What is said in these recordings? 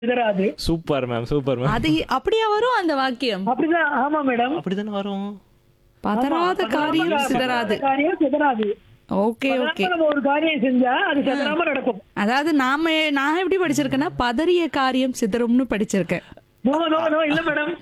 சிதறாது super ma'am super ma'am அது அப்படியா வரும் அந்த வாக்கியம் அப்படிதான் ஆமா மேடம் அப்படிதானே வரும் பதறாத காரியம் சிதறாது காரியம் சிதறாது ஓகே ஓகே நம்ம ஒரு காரியம் செஞ்சா அது சிதறாம நடக்கும் அதாவது நாம நான் எப்படி படிச்சிருக்கேன்னா பதறிய காரியம் சிதறும்னு படிச்சிருக்கேன் நோ நோ நோ இல்ல மேடம்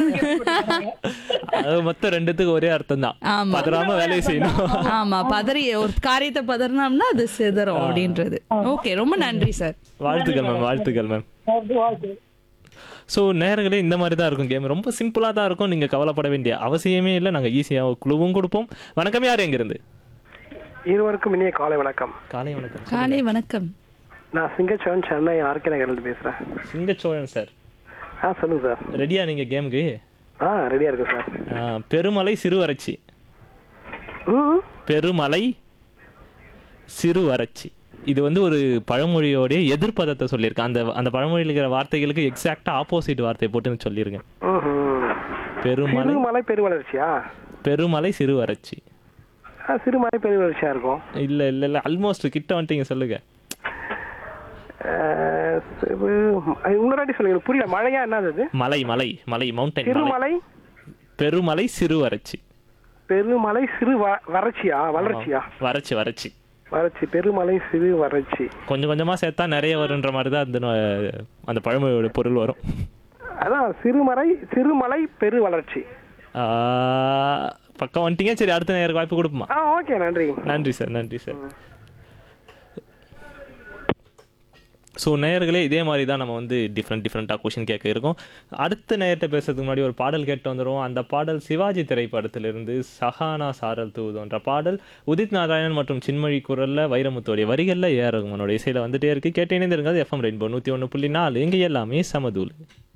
அது மொத்தம் ரெண்டுத்துக்கு ஒரே அர்த்தம் தான் ஆமா. பதறாம வேலையை செய்யணும் ஆமா பதறிய ஒரு காரியத்தை பதறினோம்னா அது சிதறும் அப்படின்றது ஓகே ரொம்ப நன்றி சார் வாழ்த்துக்கள் மேம் வாழ்த்துக்கள் மேம் ஸோ நேரங்களே இந்த மாதிரி தான் இருக்கும் கேம் ரொம்ப சிம்பிளாக தான் இருக்கும் நீங்கள் கவலைப்பட வேண்டிய அவசியமே இல்லை நாங்கள் ஈஸியாக குழுவும் கொடுப்போம் வணக்கம் யார் எங்கிருந்து இருவருக்கும் இனிய காலை வணக்கம் காலை வணக்கம் காலை வணக்கம் நான் சிங்கச்சோன் சென்னை ஆர்கே நகர்லேருந்து பேசுறேன் சிங்கச்சோழன் சார் ஆ சொல்லுங்க சார் ரெடியா நீங்கள் கேமுக்கு ஆ ரெடியா இருக்கு சார் பெருமலை சிறுவரட்சி ம் பெருமலை சிறுவரட்சி இது வந்து ஒரு பழமொழியோடைய எதிர்ப்பதத்தை சொல்லியிருக்கேன் அந்த அந்த பழமொழியில் இருக்கிற வார்த்தைகளுக்கு எக்ஸாக்டா ஆப்போசிட் வார்த்தையை போட்டு சொல்லியிருக்கேன் ம்ஹும். பெருமலை சிறுமலை பெருவளர்ச்சியா பெருமலை சிறுவரட்சி ஆ, சிறுமலை பெருவளர்ச்சியா இருக்கும் இல்ல இல்ல இல்ல ஆல்மோஸ்ட் கிட்ட வந்துட்டீங்க சொல்லுங்க அஹ், சிறு- அது இன்னொரு வாட்டி சொல்லுங்க எனக்கு புரியல மழையா என்னது அது மலை மலை மலை மவுண்டன் மலை சிறுமலை பெருமலை சிறுவரட்சி பெருமலை சிறு வ- வறட்சியா வளர்ச்சியா வறட்சி வறட்சி வறட்சி பெருமலை சிறு வறட்சி கொஞ்சம் கொஞ்சமா சேர்த்தா நிறைய வருன்ற மாதிரி தான் அந்த நோ- அந்த பழமொழியோட பொருள் வரும் அதான் சிறுமலை சிறுமலை பெரு வளர்ச்சி ஆஹ், பக்கம் வந்துட்டீங்க சரி அடுத்த நேருக்கு வாய்ப்பு கொடுப்போமா ஆ ஓகே நன்றி நன்றி சார் நன்றி சார் ஸோ நேயர்களே இதே மாதிரி தான் நம்ம வந்து டிஃப்ரெண்ட் டிஃப்ரெண்ட்டாக கொஷின் கேட்க இருக்கோம் அடுத்த நேயர்கிட்ட பேசுறதுக்கு முன்னாடி ஒரு பாடல் கேட்டு வந்துடுவோம் அந்த பாடல் சிவாஜி திரைப்படத்திலிருந்து சஹானா சாரல் தூதுன்ற பாடல் உதித் நாராயணன் மற்றும் சின்மொழி குரல்ல வைரமுத்தோடைய வரிகளில் ஏ ரகுமானோட இசையில் வந்துட்டே இருக்கு கேட்டு இணைந்திருங்க எஃப்எம் ரெயின்போ நூற்றி ஒன்று புள்ளி நாலு இங்கே எல்லாமே சமதூள்